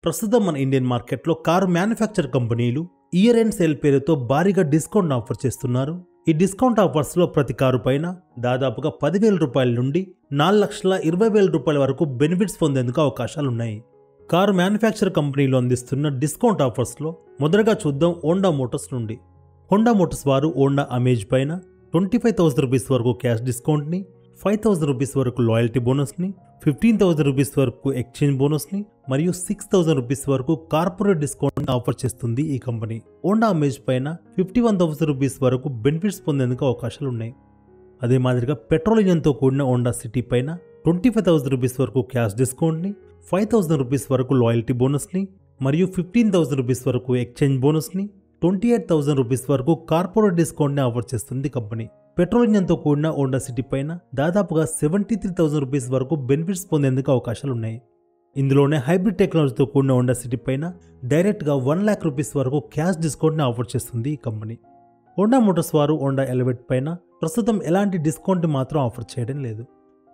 ప్రస్తుతం మన ఇండియన్ మార్కెట్లో కారు మ్యానుఫ్యాక్చర్ కంపెనీలు ఇయర్ ఎండ్ సేల్ పేరుతో భారీగా డిస్కౌంట్ ఆఫర్ చేస్తున్నారు ఈ డిస్కౌంట్ ఆఫర్స్లో ప్రతి కారు పైన దాదాపుగా పదివేల రూపాయల నుండి నాలుగు లక్షల ఇరవై వేల రూపాయల వరకు బెనిఫిట్స్ పొందేందుకు అవకాశాలున్నాయి కారు మ్యానుఫ్యాక్చర్ కంపెనీలు అందిస్తున్న డిస్కౌంట్ ఆఫర్స్లో మొదటగా చూద్దాం హోండా మోటార్స్ నుండి హోండా మోటార్స్ వారు హోండా అమేజ్ పైన ట్వంటీ ఫైవ్ థౌసండ్ రూపీస్ వరకు క్యాష్ డిస్కౌంట్ని ఫైవ్ థౌసండ్ రూపీస్ వరకు లాయల్టీ బోనస్ని ఫిఫ్టీన్ థౌసండ్ రూపీస్ వరకు ఎక్స్చేంజ్ బోనస్ని మరియు సిక్స్ థౌసండ్ రూపీస్ వరకు కార్పొరేట్ డిస్కౌంట్ ఆఫర్ చేస్తుంది ఈ కంపెనీ హోండా అమేజ్ పైన ఫిఫ్టీ వన్ థౌసండ్ రూపీస్ వరకు బెనిఫిట్స్ పొందేందుకు అవకాశాలు ఉన్నాయి అదే మాదిరిగా పెట్రోల్ ఇంజన్తో కూడిన హోండా సిటీ పైన ట్వంటీ ఫైవ్ థౌసండ్ రూపీస్ వరకు క్యాష్ డిస్కౌంట్ని ఫైవ్ థౌసండ్ రూపీస్ వరకు లాయల్టీ బోనస్ని మరియు ఫిఫ్టీన్ థౌసండ్ రూపీస్ వరకు ఎక్స్చేంజ్ బోనస్ని ట్వంటీ ఎయిట్ థౌసండ్ రూపీస్ వరకు కార్పొరేట్ డిస్కౌంట్ని ఆఫర్ చేస్తుంది కంపెనీ పెట్రోల్ ఇంజన్తో కూడిన హోండా సిటీ పైన దాదాపుగా సెవెంటీ త్రీ థౌసండ్ రూపీస్ వరకు బెనిఫిట్స్ పొందేందుకు అవకాశాలు ఉన్నాయి ఇందులోనే హైబ్రిడ్ టెక్నాలజీతో కూడిన హోండా సిటీ పైన డైరెక్ట్గా వన్ ల్యాక్ రూపీస్ వరకు క్యాష్ డిస్కౌంట్ని ఆఫర్ చేస్తుంది ఈ కంపెనీ హోండా మోటార్స్ వారు హోండా ఎలివేట్ పైన ప్రస్తుతం ఎలాంటి డిస్కౌంట్ మాత్రం ఆఫర్ చేయడం లేదు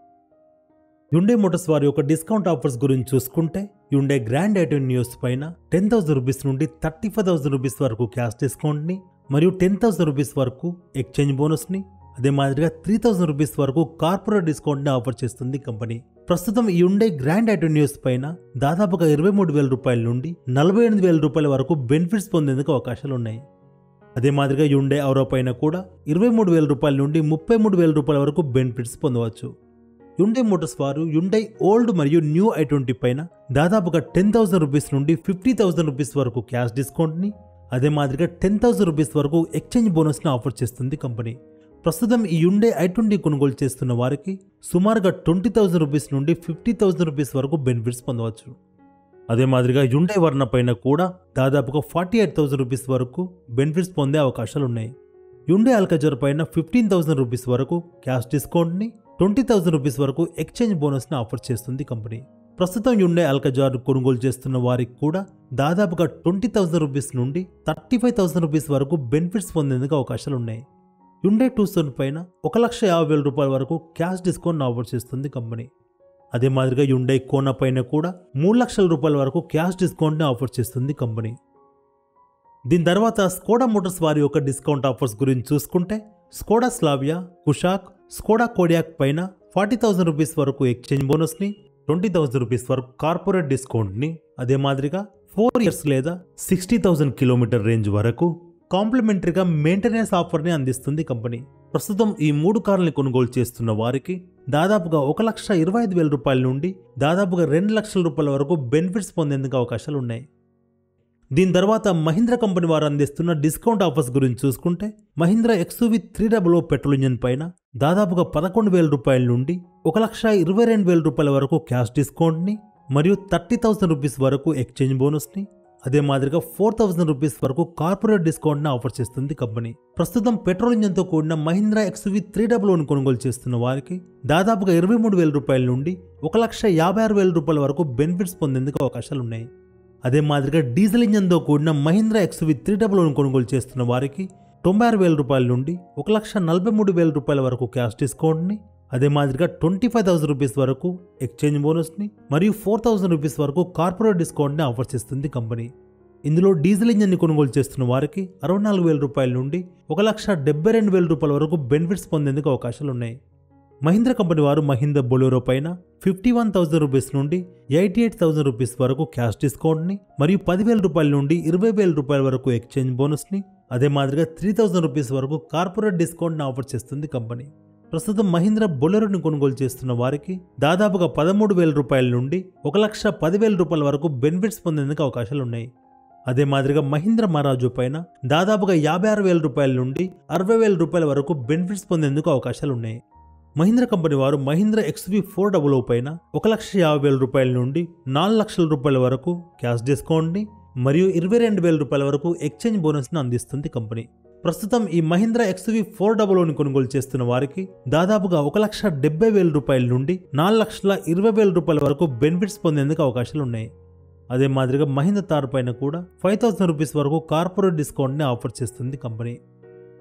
యుండే మోటార్స్ వారి యొక్క డిస్కౌంట్ ఆఫర్స్ గురించి చూసుకుంటే యుండే గ్రాండ్ ఐటెన్ న్యూస్ పైన టెన్ థౌసండ్ రూపీస్ నుండి థర్టీ ఫైవ్ థౌసండ్ రూపీస్ వరకు క్యాష్ డిస్కౌంట్ని మరియు టెన్ థౌసండ్ రూపీస్ వరకు ఎక్స్చేంజ్ బోనస్ని అదే మాదిరిగా త్రీ థౌసండ్ రూపీస్ వరకు కార్పొరేట్ డిస్కౌంట్ని ఆఫర్ చేస్తుంది కంపెనీ ప్రస్తుతం ఈ ఉండే గ్రాండ్ ఐటెన్ న్యూస్ పైన దాదాపుగా ఇరవై మూడు వేల రూపాయల నుండి నలభై ఎనిమిది వేల రూపాయల వరకు బెనిఫిట్స్ పొందేందుకు అవకాశాలు ఉన్నాయి అదే మాదిరిగా యుండే అవరో పైన కూడా ఇరవై మూడు వేల రూపాయల నుండి ముప్పై మూడు వేల రూపాయల వరకు బెనిఫిట్స్ పొందవచ్చు యుండే మోటార్స్ వారు యుండై ఓల్డ్ మరియు న్యూ ఐ ట్వంటీ పైన దాదాపుగా టెన్ థౌసండ్ రూపీస్ నుండి ఫిఫ్టీ థౌసండ్ రూపీస్ వరకు క్యాష్ డిస్కౌంట్ని అదే మాదిరిగా టెన్ థౌసండ్ రూపీస్ వరకు ఎక్స్చేంజ్ బోనస్ని ఆఫర్ చేస్తుంది కంపెనీ ప్రస్తుతం ఈ యుండే ఐ ట్వంటీ కొనుగోలు చేస్తున్న వారికి సుమారుగా ట్వంటీ థౌసండ్ రూపీస్ నుండి ఫిఫ్టీ థౌసండ్ రూపీస్ వరకు బెనిఫిట్స్ పొందవచ్చు అదే మాదిరిగా యుండే వర్ణ పైన కూడా దాదాపుగా ఫార్టీ ఎయిట్ థౌసండ్ రూపీస్ వరకు బెనిఫిట్స్ పొందే అవకాశాలు ఉన్నాయి యుండే అల్కజర్ పైన ఫిఫ్టీన్ థౌసండ్ రూపీస్ వరకు క్యాష్ డిస్కౌంట్ని ట్వంటీ థౌసండ్ రూపీస్ వరకు ఎక్స్చేంజ్ బోనస్ని ఆఫర్ చేస్తుంది కంపెనీ ప్రస్తుతం యుండే అల్కజార్ కొనుగోలు చేస్తున్న వారికి కూడా దాదాపుగా ట్వంటీ థౌసండ్ రూపీస్ నుండి థర్టీ ఫైవ్ థౌసండ్ రూపీస్ వరకు బెనిఫిట్స్ పొందేందుకు అవకాశాలు ఉన్నాయి యుండే టూసన్ పైన ఒక లక్ష యాభై వేల రూపాయల వరకు క్యాష్ డిస్కౌంట్ ఆఫర్ చేస్తుంది కంపెనీ అదే మాదిరిగా యుండే కోన పైన కూడా మూడు లక్షల రూపాయల వరకు క్యాష్ డిస్కౌంట్ని ఆఫర్ చేస్తుంది కంపెనీ దీని తర్వాత స్కోడా మోటార్స్ వారి యొక్క డిస్కౌంట్ ఆఫర్స్ గురించి చూసుకుంటే Skoda Slavia Kushaq Skoda Kodiaq పైన ఫార్టీ థౌసండ్ రూపీస్ వరకు ఎక్స్చేంజ్ బోనస్ని ట్వంటీ థౌసండ్ రూపీస్ వరకు కార్పొరేట్ డిస్కౌంట్ని అదే మాదిరిగా ఫోర్ ఇయర్స్ లేదా సిక్స్టీ థౌసండ్ కిలోమీటర్ రేంజ్ వరకు కాంప్లిమెంటరీగా మెయింటెనెన్స్ ఆఫర్ని అందిస్తుంది కంపెనీ ప్రస్తుతం ఈ మూడు కార్లని కొనుగోలు చేస్తున్న వారికి దాదాపుగా ఒక లక్ష ఇరవై ఐదు వేల రూపాయల నుండి దాదాపుగా రెండు లక్షల రూపాయల వరకు బెనిఫిట్స్ పొందేందుకు అవకాశాలు ఉన్నాయి దీని తర్వాత మహీంద్ర కంపెనీ వారు అందిస్తున్న డిస్కౌంట్ ఆఫర్స్ గురించి చూసుకుంటే Mahindra XUV three double O petrol engine పైన దాదాపుగా పదకొండు వేల రూపాయల నుండి ఒక లక్ష ఇరవై రెండు వేల రూపాయల వరకు క్యాష్ డిస్కౌంట్ని మరియు థర్టీ థౌసండ్ రూపీస్ వరకు ఎక్స్చేంజ్ బోనస్ని అదే మాదిరిగా ఫోర్ థౌసండ్ రూపీస్ వరకు కార్పొరేట్ డిస్కౌంట్ని ఆఫర్ చేస్తుంది కంపెనీ ప్రస్తుతం పెట్రోల్ ఇంజన్తో కూడిన Mahindra XUV three double one కొనుగోలు చేస్తున్న వారికి దాదాపుగా ఇరవై మూడు వేల రూపాయల నుండి ఒక లక్ష యాభై ఆరు వేల రూపాయల వరకు బెనిఫిట్స్ పొందేందుకు అవకాశాలు ఉన్నాయి అదే మాదిరిగా డీజిల్ ఇంజన్తో కూడిన Mahindra XUV three double one కొనుగోలు చేస్తున్న వారికి తొంభై ఆరు వేల రూపాయల నుండి ఒక లక్ష నలభై మూడు వేల రూపాయల వరకు క్యాష్ డిస్కౌంట్ని అదే మాదిరిగా ట్వంటీ ఫైవ్ థౌసండ్ రూపీస్ వరకు ఎక్స్చేంజ్ బోనస్ని మరియు ఫోర్ థౌసండ్ రూపీస్ వరకు కార్పొరేట్ డిస్కౌంట్ని ఆఫర్ చేస్తుంది కంపెనీ ఇందులో డీజిల్ ఇంజన్ని కొనుగోలు చేస్తున్న వారికి అరవై నాలుగు వేల రూపాయల నుండి ఒక లక్ష డెబ్బై రెండు వేల రూపాయల వరకు బెనిఫిట్స్ పొందేందుకు అవకాశాలు ఉన్నాయి మహీంద్ర కంపెనీ వారు మహీంద్ర బొలెరో పైన ఫిఫ్టీ వన్ థౌసండ్ రూపీస్ నుండి ఎయిటీ ఎయిట్ థౌసండ్ రూపీస్ వరకు క్యాష్ డిస్కౌంట్ని మరియు పదివేల రూపాయల నుండి ఇరవై వేల రూపాయల వరకు ఎక్స్చేంజ్ బోనస్ని అదే మాదిరిగా త్రీ థౌసండ్ రూపీస్ వరకు కార్పొరేట్ డిస్కౌంట్ని ఆఫర్ చేస్తుంది కంపెనీ ప్రస్తుతం మహీంద్ర బొలెరోని కొనుగోలు చేస్తున్న వారికి దాదాపుగా పదమూడు వేల రూపాయల నుండి ఒక లక్ష పదివేల రూపాయల వరకు బెనిఫిట్స్ పొందేందుకు అవకాశాలు ఉన్నాయి అదే మాదిరిగా మహీంద్ర మహారాజు పైన దాదాపుగా యాభై ఆరు వేల రూపాయల నుండి అరవై వేల రూపాయల వరకు బెనిఫిట్స్ పొందేందుకు అవకాశాలు ఉన్నాయి మహీంద్ర కంపెనీ వారు Mahindra XUV four double O పైన ఒక లక్ష యాభై వేల రూపాయల నుండి నాలుగు లక్షల రూపాయల వరకు క్యాష్ డిస్కౌంట్ని మరియు ఇరవై రెండు వేల రూపాయల వరకు ఎక్స్చేంజ్ బోనస్ని అందిస్తుంది కంపెనీ ప్రస్తుతం ఈ మహీంద్ర ఎక్స్వి ఫోర్ డబుల్ ఓని కొనుగోలు చేస్తున్న వారికి దాదాపుగా ఒక లక్ష డెబ్బై వేల రూపాయల నుండి నాలుగు లక్షల ఇరవై వేల రూపాయల వరకు బెనిఫిట్స్ పొందేందుకు అవకాశాలు ఉన్నాయి అదే మాదిరిగా మహీంద్ర తార్ పైన కూడా ఫైవ్ థౌసండ్ రూపీస్ వరకు కార్పొరేట్ డిస్కౌంట్ని ఆఫర్ చేస్తుంది కంపెనీ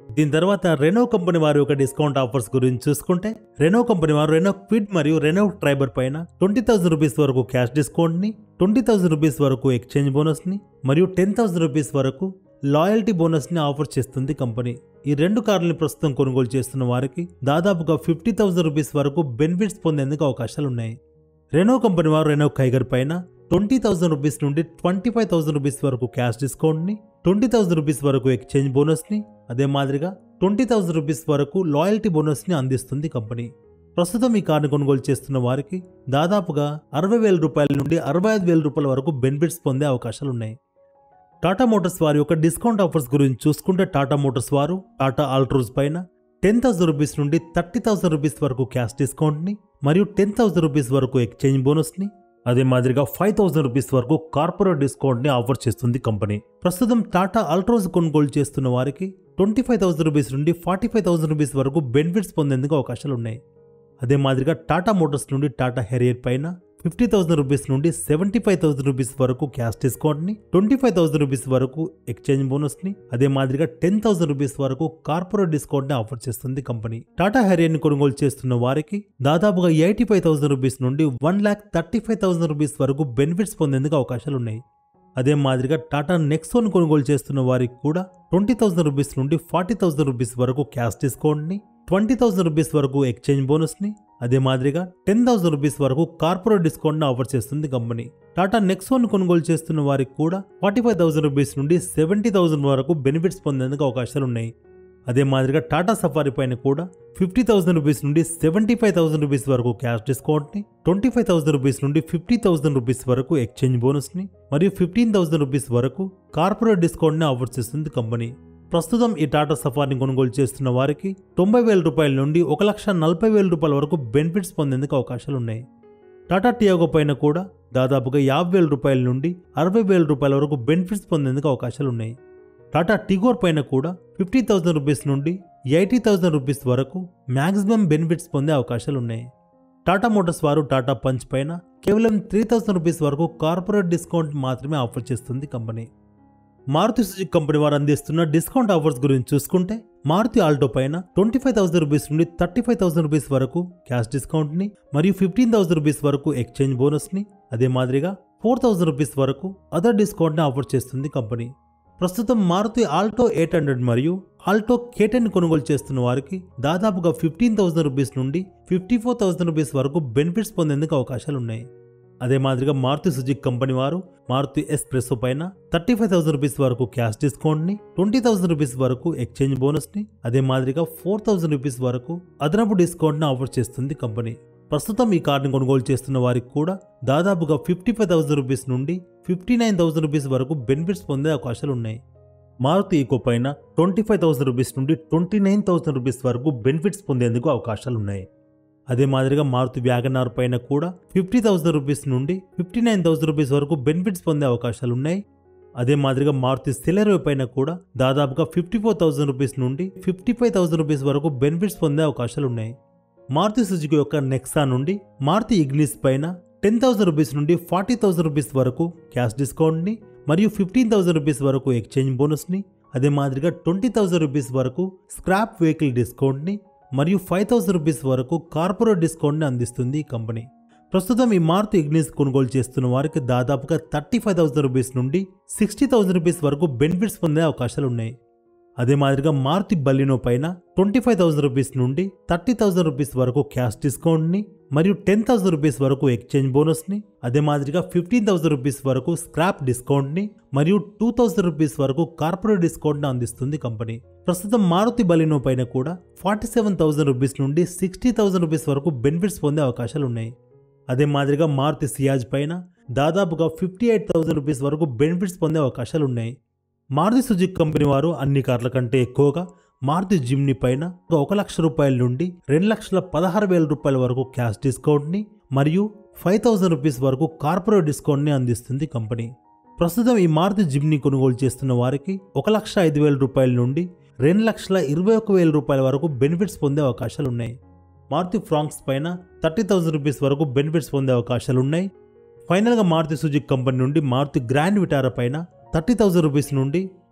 దీని తర్వాత రెనో కంపెనీ వారి యొక్క డిస్కౌంట్ ఆఫర్స్ గురించి చూసుకుంటే రెనో కంపెనీ వారు రెనో క్విడ్ మరియు రెనో ట్రైబర్ పైన ట్వంటీ థౌసండ్ రూపీస్ వరకు క్యాష్ డిస్కౌంట్ ని ట్వంటీ థౌసండ్ రూపీస్ వరకు ఎక్స్చేంజ్ బోనస్ ని మరియు టెన్ థౌసండ్ రూపీస్ వరకు లాయల్టీ బోనస్ ని ఆఫర్ చేస్తుంది కంపెనీ ఈ రెండు కార్లని ప్రస్తుతం కొనుగోలు చేస్తున్న వారికి దాదాపుగా ఫిఫ్టీ థౌసండ్ రూపీస్ వరకు బెనిఫిట్స్ పొందేందుకు అవకాశాలు ఉన్నాయి రెనో కంపెనీ వారు రెనో కైగర్ పైన ట్వంటీ థౌసండ్ రూపీస్ నుండి ట్వంటీ ఫైవ్ థౌసండ్ రూపీస్ వరకు క్యాష్ డిస్కౌంట్ని ట్వంటీ థౌసండ్ రూపీస్ వరకు ఎక్స్చేంజ్ బోనస్ని అదే మాదిరిగా ట్వంటీ థౌసండ్ రూపీస్ వరకు లాయల్టీ బోనస్ని అందిస్తుంది కంపెనీ ప్రస్తుతం ఈ కార్ని కొనుగోలు చేస్తున్న వారికి దాదాపుగా అరవై వేల రూపాయల నుండి అరవై ఐదు వేల రూపాయల వరకు బెనిఫిట్స్ పొందే అవకాశాలు ఉన్నాయి టాటా మోటార్స్ వారి యొక్క డిస్కౌంట్ ఆఫర్స్ గురించి చూసుకుంటే టాటా మోటార్స్ వారు టాటా ఆల్ట్రోస్ పైన టెన్ థౌసండ్ రూపీస్ నుండి థర్టీ థౌసండ్ రూపీస్ వరకు క్యాష్ డిస్కౌంట్ని మరియు టెన్ థౌసండ్ రూపీస్ వరకు ఎక్స్చేంజ్ బోనస్ని అదే మాదిరిగా ఫైవ్ థౌసండ్ రూపీస్ వరకు కార్పొరేట్ డిస్కౌంట్ని ఆఫర్ చేస్తుంది కంపెనీ ప్రస్తుతం టాటా అల్ట్రోస్ కొనుగోలు చేస్తున్న వారికి ట్వంటీ ఫైవ్ థౌసండ్ రూపీస్ నుండి ఫార్టీ ఫైవ్ థౌసండ్ రూపీస్ వరకు బెనిఫిట్స్ పొందేందుకు అవకాశాలు ఉన్నాయి అదే మాదిరిగా టాటా మోటార్స్ నుండి టాటా హెరియర్ పైన ఫిఫ్టీ థౌసండ్ రూపీస్ నుండి సెవెంటీ ఫైవ్ థౌసండ్ రూపీస్ వరకు క్యాష్ డిస్కౌంట్ని ట్వంటీ ఫైవ్ థౌసండ్ రూపీస్ వరకు ఎక్స్చేంజ్ బోనస్ని అదే మాదిరిగా టెన్ థౌసండ్ రూపీస్ వరకు కార్పొరేట్ డిస్కౌంట్ని ఆఫర్ చేస్తుంది కంపెనీ టాటా హెరియర్ని కొనుగోలు చేస్తున్న వారికి దాదాపుగా ఎయిటీ ఫైవ్ థౌసండ్ రూపీస్ నుండి one lakh thirty five thousand rupees వరకు బెనిఫిట్స్ పొందేందుకు అవకాశాలు ఉన్నాయి అదే మాదిరిగా టాటా నెక్సోన్ కొనుగోలు చేస్తున్న వారికి కూడా ట్వంటీ థౌసండ్ రూపీస్ నుండి ఫార్టీ థౌసండ్ రూపీస్ వరకు క్యాష్ డిస్కౌంట్ని ట్వంటీ థౌసండ్ రూపీస్ వరకు ఎక్స్చేంజ్ బోనస్ని అదే మాదిరిగా టెన్ థౌసండ్ రూపీస్ వరకు కార్పొరేట్ డిస్కౌంట్ని ఆఫర్ చేస్తుంది కంపెనీ టాటా నెక్సోన్ కొనుగోలు చేస్తున్న వారికి కూడా ఫార్టీ ఫైవ్ థౌసండ్ రూపీస్ నుండి సెవెంటీ థౌసండ్ వరకు బెనిఫిట్స్ పొందేందుకు అవకాశాలు ఉన్నాయి అదే మాదిరిగా టాటా సఫారీ పైన కూడా ఫిఫ్టీ థౌసండ్ రూపీస్ నుండి సెవెంటీ ఫైవ్ థౌసండ్ రూపీస్ వరకు క్యాష్ డిస్కౌంట్ని ట్వంటీ ఫైవ్ థౌసండ్ రూపీస్ నుండి ఫిఫ్టీ థౌసండ్ రూపీస్ వరకు ఎక్స్చేంజ్ బోనస్ని మరియు ఫిఫ్టీన్ థౌసండ్ రూపీస్ వరకు కార్పొరేట్ డిస్కౌంట్ని ఆఫర్ చేస్తుంది కంపెనీ ప్రస్తుతం ఈ టాటా సఫారీని కొనుగోలు చేస్తున్న వారికి తొంభై వేల రూపాయల నుండి ఒక లక్ష నలభై వేల రూపాయల వరకు బెనిఫిట్స్ పొందేందుకు అవకాశాలు ఉన్నాయి టాటా టియాగో పైన కూడా దాదాపుగా యాభై వేల రూపాయల నుండి అరవై వేల రూపాయల వరకు బెనిఫిట్స్ పొందేందుకు అవకాశాలు ఉన్నాయి టాటా టిగోర్ పైన కూడా ఫిఫ్టీ థౌసండ్ రూపీస్ నుండి ఎయిటీ థౌసండ్ రూపీస్ వరకు మ్యాక్సిమం బెనిఫిట్స్ పొందే అవకాశాలు ఉన్నాయి టాటా మోటార్స్ వారు టాటా పంచ్ పైన కేవలం త్రీ థౌసండ్ రూపీస్ వరకు కార్పొరేట్ డిస్కౌంట్ మాత్రమే ఆఫర్ చేస్తుంది కంపెనీ మారుతి సుజుకి కంపెనీ వారు అందిస్తున్న డిస్కౌంట్ ఆఫర్స్ గురించి చూసుకుంటే మారుతి ఆల్టో పైన ట్వంటీ ఫైవ్ థౌసండ్ రూపీస్ నుండి థర్టీ ఫైవ్ థౌసండ్ రూపీస్ వరకు క్యాష్ డిస్కౌంట్ని మరియు ఫిఫ్టీన్ థౌసండ్ రూపీస్ వరకు ఎక్స్చేంజ్ బోనస్ని అదే మాదిరిగా ఫోర్ థౌసండ్ రూపీస్ వరకు అదర్ డిస్కౌంట్ని ఆఫర్ చేస్తుంది కంపెనీ ప్రస్తుతం మారుతి ఆల్టో ఎయిట్ హండ్రెడ్ మరియు ఆల్టో కేటెన్ కొనుగోలు చేస్తున్న వారికి దాదాపుగా ఫిఫ్టీన్ థౌసండ్ రూపీస్ నుండి ఫిఫ్టీ ఫోర్ థౌసండ్ రూపీస్ వరకు బెనిఫిట్స్ పొందేందుకు అవకాశాలు ఉన్నాయి అదే మాదిరిగా మారుతి సుజుకి కంపెనీ వారు మారుతి ఎస్ప్రెసో పైన థర్టీ ఫైవ్ థౌసండ్ రూపీస్ వరకు క్యాష్ డిస్కౌంట్ని ట్వంటీ థౌసండ్ రూపీస్ వరకు ఎక్స్చేంజ్ బోనస్ని అదే మాదిరిగా ఫోర్ థౌసండ్ రూపీస్ వరకు అదనపు డిస్కౌంట్ని ఆఫర్ చేస్తుంది కంపెనీ ప్రస్తుతం ఈ కార్డుని కొనుగోలు చేస్తున్న వారికి కూడా దాదాపుగా ఫిఫ్టీ ఫైవ్ థౌసండ్ రూపీస్ నుండి ఫిఫ్టీ నైన్ థౌసండ్ రూపీస్ వరకు బెనిఫిట్స్ పొందే అవకాశాలు ఉన్నాయి మారుతి ఈకో పైన ట్వంటీ ఫైవ్ థౌసండ్ రూపీస్ నుండి ట్వంటీ నైన్ థౌసండ్ రూపీస్ వరకు బెనిఫిట్స్ పొందేందుకు అవకాశాలు ఉన్నాయి అదే మాదిరిగా మారుతి వ్యాగనార్ పైన కూడా ఫిఫ్టీ థౌసండ్ రూపీస్ నుండి ఫిఫ్టీ నైన్ థౌసండ్ రూపీస్ వరకు బెనిఫిట్స్ పొందే అవకాశాలు ఉన్నాయి అదే మాదిరిగా మారుతి సెలెరో పైన కూడా దాదాపుగా ఫిఫ్టీ ఫోర్ థౌసండ్ రూపీస్ నుండి ఫిఫ్టీ ఫైవ్ థౌసండ్ రూపీస్ వరకు బెనిఫిట్స్ పొందే అవకాశాలు ఉన్నాయి మారుతి సుజుకి యొక్క నెక్సా నుండి మారుతి ఇగ్నిస్ పైన టెన్ థౌసండ్ రూపీస్ నుండి ఫార్టీ థౌసండ్ రూపీస్ వరకు క్యాష్ డిస్కౌంట్ని మరియు ఫిఫ్టీన్ థౌసండ్ రూపీస్ వరకు ఎక్స్చేంజ్ బోనస్ని అదే మాదిరిగా ట్వంటీ థౌసండ్ రూపీస్ వరకు స్క్రాప్ వెహికల్ డిస్కౌంట్ని మరియు ఫైవ్ థౌసండ్ రూపీస్ వరకు కార్పొరేట్ డిస్కౌంట్ని అందిస్తుంది ఈ కంపెనీ ప్రస్తుతం ఈ మారుతి ఇగ్నిస్ కొనుగోలు చేస్తున్న వారికి దాదాపుగా థర్టీ ఫైవ్ థౌసండ్ రూపీస్ నుండి సిక్స్టీ థౌసండ్ రూపీస్ వరకు బెనిఫిట్స్ పొందే అవకాశాలు ఉన్నాయి అదే మాదిరిగా మారుతి బలినో పైన ట్వంటీ ఫైవ్ థౌసండ్ రూపీస్ నుండి థర్టీ థౌసండ్ రూపీస్ వరకు క్యాష్ డిస్కౌంట్ని మరియు టెన్ థౌసండ్ రూపీస్ వరకు ఎక్స్చేంజ్ బోనస్ని అదే మాదిరిగా ఫిఫ్టీన్ థౌసండ్ రూపీస్ వరకు స్క్రాప్ డిస్కౌంట్ని మరియు టూ థౌసండ్ రూపీస్ వరకు కార్పొరేట్ డిస్కౌంట్ని అందిస్తుంది కంపెనీ ప్రస్తుతం మారుతి బలినో పైన కూడా ఫార్టీ సెవెన్ థౌసండ్ రూపీస్ నుండి సిక్స్టీ థౌసండ్ రూపీస్ వరకు బెనిఫిట్స్ పొందే అవకాశాలు ఉన్నాయి అదే మాదిరిగా మారుతి సియాజ్ పైన దాదాపుగా ఫిఫ్టీ ఎయిట్ థౌసండ్ రూపీస్ వరకు బెనిఫిట్స్ పొందే అవకాశాలు ఉన్నాయి మారుతి సుజుకి కంపెనీ వారు అన్ని కార్ల కంటే ఎక్కువగా మారుతి జిమ్ని పైన ఒక లక్ష రూపాయల నుండి రెండు లక్షల పదహారు వేల రూపాయల వరకు క్యాష్ డిస్కౌంట్ని మరియు ఫైవ్ థౌసండ్ రూపీస్ వరకు కార్పొరేట్ డిస్కౌంట్ని అందిస్తుంది కంపెనీ ప్రస్తుతం ఈ మారుతి జిమ్ని కొనుగోలు చేస్తున్న వారికి ఒక లక్ష ఐదు వేల రూపాయల నుండి రెండు లక్షల ఇరవై ఒక వేల రూపాయల వరకు బెనిఫిట్స్ పొందే అవకాశాలు ఉన్నాయి మారుతి ఫ్రాంక్స్ పైన థర్టీ థౌసండ్ రూపీస్ వరకు బెనిఫిట్స్ పొందే అవకాశాలు ఉన్నాయి ఫైనల్గా మారుతి సుజుకి కంపెనీ నుండి మారుతి గ్రాండ్ విటారా పైన థర్టీ థౌసండ్ రూపీస్ నుండి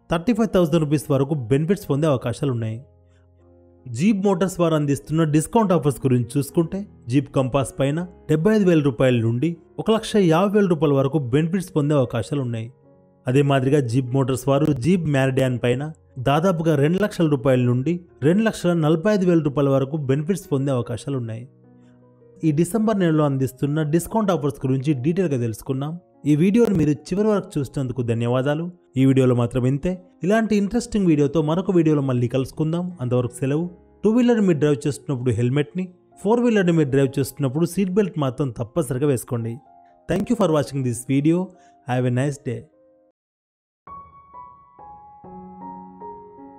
థర్టీ ఫైవ్ థౌసండ్ రూపీస్ వరకు బెనిఫిట్స్ పొందే అవకాశాలు ఉన్నాయి జీప్ మోటార్స్ వారు అందిస్తున్న డిస్కౌంట్ ఆఫర్స్ గురించి చూసుకుంటే జీప్ కంపాస్ పైన డెబ్బై ఐదు వేల రూపాయల నుండి ఒక లక్ష యాభై వేల రూపాయల వరకు బెనిఫిట్స్ పొందే అవకాశాలు ఉన్నాయి అదే మాదిరిగా జీప్ మోటార్స్ వారు జీప్ మ్యారిడాన్ పైన దాదాపుగా రెండు లక్షల రూపాయల నుండి రెండు లక్షల నలభై ఐదు వేల రూపాయల వరకు బెనిఫిట్స్ పొందే అవకాశాలు ఉన్నాయి ఈ డిసెంబర్ నెలలో అందిస్తున్న డిస్కౌంట్ ఆఫర్స్ గురించి డీటెయిల్గా తెలుసుకున్నాం ఈ వీడియోని మీరు చివరి వరకు చూసినందుకు ధన్యవాదాలు ఈ వీడియోలో మాత్రం ఇంతే ఇలాంటి ఇంట్రెస్టింగ్ వీడియోతో మరొక వీడియోలో మళ్ళీ కలుసుకుందాం అంతవరకు సెలవు టూ వీలర్ని మీరు డ్రైవ్ చేస్తున్నప్పుడు హెల్మెట్ని ఫోర్ వీలర్ని మీరు డ్రైవ్ చేస్తున్నప్పుడు సీట్ బెల్ట్ మాత్రం తప్పనిసరిగా వేసుకోండి thank you for watching this video have a nice day